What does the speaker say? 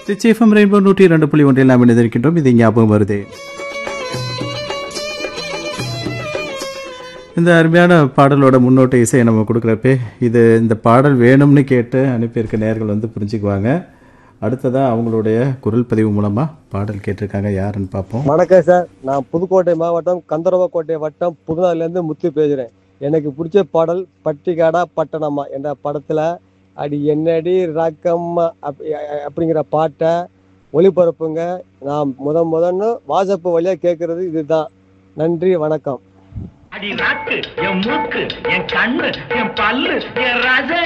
Trichy FM rainbow நூற்றி இரண்டு புள்ளி ஒன்றில் நாம் இணைந்திருக்கின்றோம் இது ஞாபகம் வருது இந்த அருமையான பாடலோட முன்னோட்ட இசையை நம்ம கொடுக்குறப்பே இது இந்த பாடல் வேணும்னு கேட்டு அனுப்பியிருக்க நேர்கள் வந்து புரிஞ்சுக்குவாங்க அடுத்ததாக அவங்களுடைய குரல் பதிவு மூலமாக பாடல் கேட்டிருக்காங்க யாருன்னு பார்ப்போம் வணக்கம் சார் நான் புதுக்கோட்டை மாவட்டம் கந்தரவக்கோட்டை வட்டம் புதுநாள்லேருந்து முத்து பேசுகிறேன் எனக்கு பிடிச்ச பாடல் பட்டிக்காடா பட்டணமா என்ற படத்தில் அடி என்னடி ரக்கம்மா அப் அப்படிங்கிற பாட்டை ஒளிபரப்புங்க நான் முத முதன்னு வாட்ஸ்அப் வழியாக கேட்குறது இதுதான் நன்றி வணக்கம் அடி நாக்கு என் மூக்கு என் கண்ணு என் பல்லு என் ரச